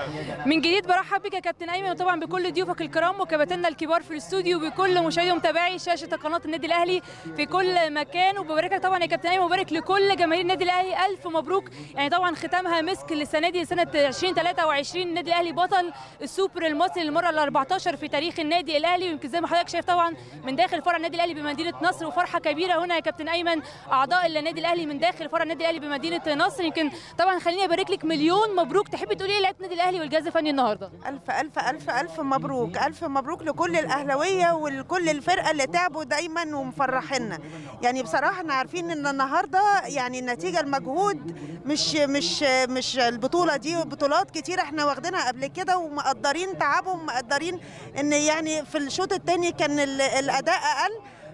من جديد برحب بك يا كابتن ايمن وطبعا بكل ضيوفك الكرام وكباتننا الكبار في الاستوديو وبكل مشاهدي ومتابعي شاشه قناه النادي الاهلي في كل مكان وببارك لك طبعا يا كابتن ايمن وبارك لكل جماهير النادي الاهلي الف مبروك يعني طبعا ختامها مسك للسنه دي سنه 2023 النادي الاهلي بطل السوبر المصري للمره ال 14 في تاريخ النادي الاهلي ويمكن زي ما حضرتك شايف طبعا من داخل فرع النادي الاهلي بمدينه نصر وفرحه كبيره هنا يا كابتن ايمن اعضاء النادي الاهلي من داخل فرع النادي الاهلي بمدينه نصر يمكن طبعا خليني ابارك لك مليون مبروك تحبي تقولي ايه لعيبه النادي الاهلي والجهاز الفني النهارده ألف ألف ألف ألف مبروك ألف مبروك لكل الأهلاوية ولكل الفرقة اللي تعبوا دايما ومفرحينا يعني بصراحة احنا عارفين إن النهاردة يعني النتيجة المجهود مش مش مش البطولة دي بطولات كتير احنا واخدينها قبل كده ومقدرين تعبهم ومقدرين إن يعني في الشوط الثاني كان ال- الأداء أقل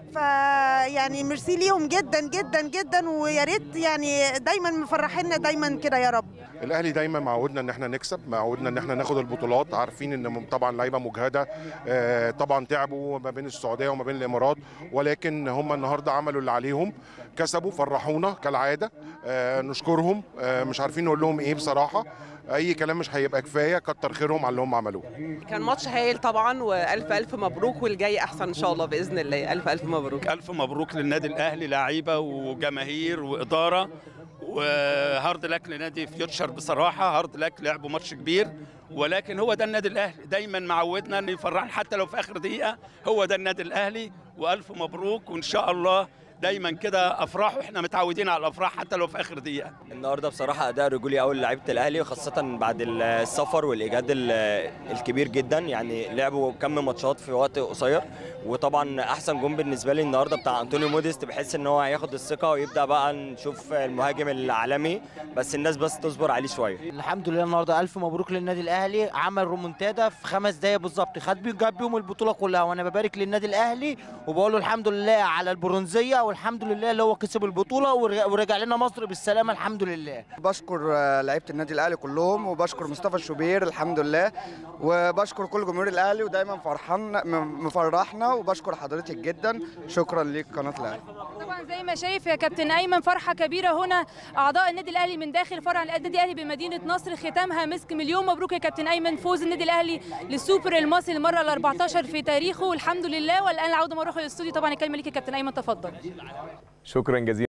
فيعني ميرسي ليهم جدا جدا جدا ويا ريت يعني دايما مفرحينا دايما كده يا رب الاهلي دايما معودنا ان احنا نكسب معودنا ان احنا ناخد البطولات عارفين ان طبعا لعيبه مجهده آه، طبعا تعبوا ما بين السعوديه وما بين الامارات ولكن هم النهارده عملوا اللي عليهم كسبوا فرحونا كالعاده آه، نشكرهم آه، مش عارفين نقول لهم ايه بصراحه اي كلام مش هيبقى كفايه كتر خيرهم على اللي هم عملوه كان ماتش هايل طبعا والف الف مبروك والجاي احسن ان شاء الله باذن الله الف الف مبروك ألف مبروك للنادي الأهلي لعيبة وجماهير وإدارة وهارد لك لنادي فيوتشر بصراحة هارد لك لعبوا ماتش كبير ولكن هو ده النادي الأهلي دايما معودنا أن يفرحنا حتى لو في آخر دقيقة هو ده النادي الأهلي وألف مبروك وإن شاء الله دايما كده أفراح وإحنا متعودين على الأفراح حتى لو في آخر دقيقة النهارده بصراحه اداء رجولي قوي لعيبه الاهلي وخاصه بعد السفر والاجهاد ال- الكبير جدا يعني لعبوا كم ماتشات في وقت قصير وطبعا احسن جون بالنسبه لي النهارده بتاع انطونيو موديست بحس ان هو هياخد الثقه ويبدا بقى نشوف المهاجم العالمي بس الناس بس تصبر عليه شويه الحمد لله النهارده الف مبروك للنادي الاهلي عمل رومونتادا في خمس دقايق بالظبط خد بيه جاب بيهم البطوله كلها وانا ببارك للنادي الاهلي وبقول له الحمد لله على البرونزيه والحمد لله اللي هو كسب البطوله ورجع ورجع لنا مصر بالسلامه الحمد لله بشكر آه، لعيبه النادي الاهلي كلهم وبشكر مصطفى الشوبير الحمد لله وبشكر كل جمهور الاهلي ودايما فرحان م- مفرحنا وبشكر حضرتك جدا شكرا ليك قناه الاهلي طبعا زي ما شايف يا كابتن ايمن فرحه كبيره هنا اعضاء النادي الاهلي من داخل فرع النادي الاهلي بمدينه نصر ختامها مسك مليون مبروك يا كابتن ايمن فوز النادي الاهلي للسوبر المصري المره ال 14 في تاريخه والحمد لله والان العوده مره اخرى للاستوديو طبعا الكلمه ليك يا كابتن ايمن تفضل شكرا جزيلا